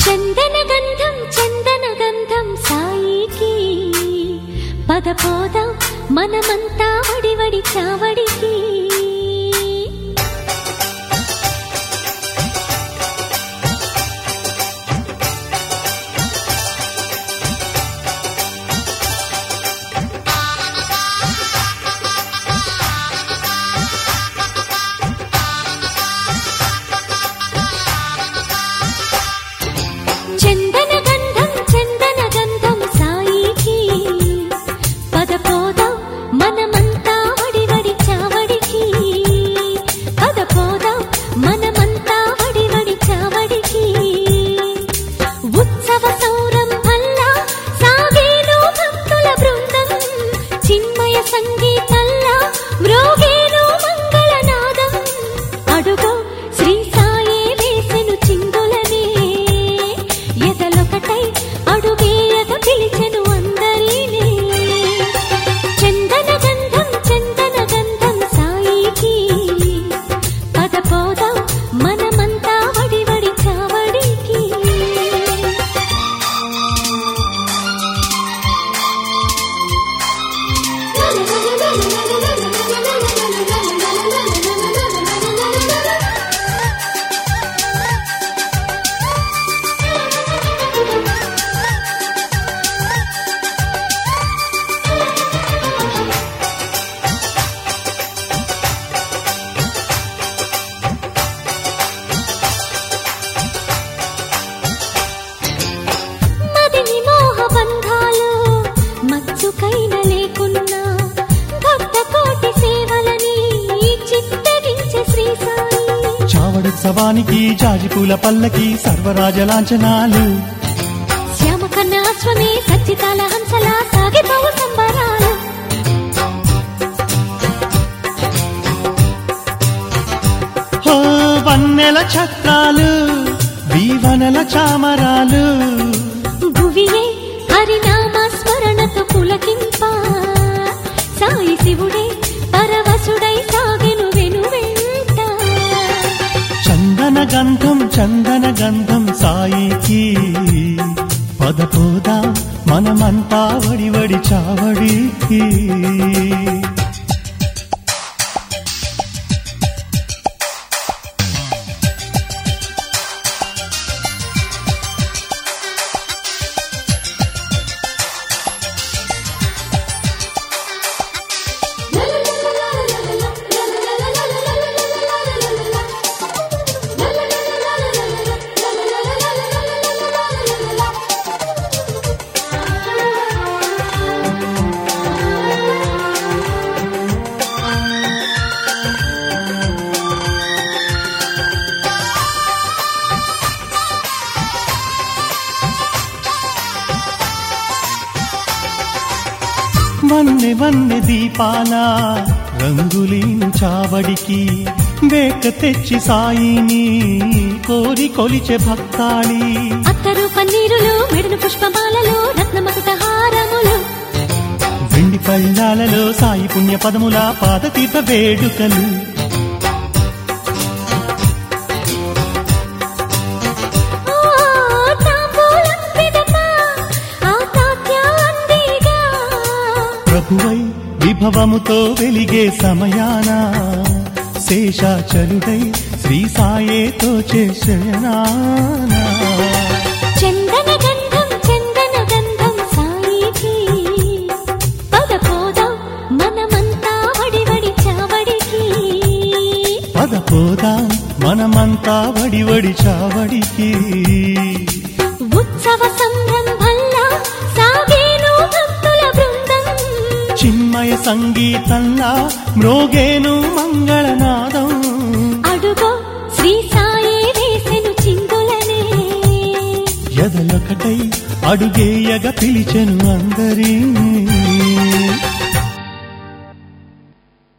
చందన గంధం చందన గంధం సాయికి పద పోదాం మనమంతా వడివడి చావడికి చందన గంధం చందన గంధం సాయికి పద పోదాం మనమంతా వడివడి చావడికి పద పోదాం మనమంతా వడివడి చావడికి ఉత్సవ సౌరంభల్లా సాగేను భక్తుల బృందం చిన్మయ సంగీతల్లా మ్రోగేను మంగళనాదం అడుగో శ్రీ సాయే వేసెను చిందులనే ఎదలొకటై అడుగేయగ పిలిచెను అందరినీ చందన గంధం చందన గంధం సాయికి పద పోదాం మనమంతా వడివడి చావడికి మదిని మోహ బంధాలు మచ్చుకైన లేకున్నా భక్త కోటి సేవలని చిత్తగించే శ్రీ సాయి చావడుత్సవానికి జాజిపూల పల్లకి సర్వరాజ లాంఛనాలు శ్యామ కన్నాశ్వమే సచ్చితాల హంసలా సాగిపోవు సంబరాలు హో వన్నెల చక్రాలు దీవనల చామరాలు భువియే హరినామ స్మరణతో పులకింప సాయి శివుడే పరవశుడై సాగెను వెను వెంట చందన గంధం చందన గంధం సాయికి పద పోదాం మనమంతా వడి వడి చావడికి వన్నె వన్నె దీపాల రంగులీను చావడికి వేక తెచ్చి సాయిని కోరి కొలిచే భక్తాళి అత్తరు పన్నీరులు మెడను పుష్పమాలలు రత్నమకుట హారములు వెండి పళ్ళాలలో సాయి పుణ్య పదముల పాదతీర్థ వేడుకలు ఆ తాంబూలం పిదప ఆ తాత్య అందిగా ప్రభువై విభవముతో వెలిగే సమయాన శేషాచలుడై శ్రీ సాయేతో చేశయనానా చందన గంధం చందన గంధం సాయికి పద పోదాం మనమంతా వడివడి చావడికి పద పోదాం మనమంతా వడి వడి చావడికి ఉత్సవ సంరంభల్లా సాగేను భక్తుల బృందం చిన్మయ సంగీతంలా మ్రోగేను మంగళనాదం అడుగో శ్రీ సాయి వేసెను చిందులనే ఎదలొకటై అడుగేయగ పిలిచెను అందరినీ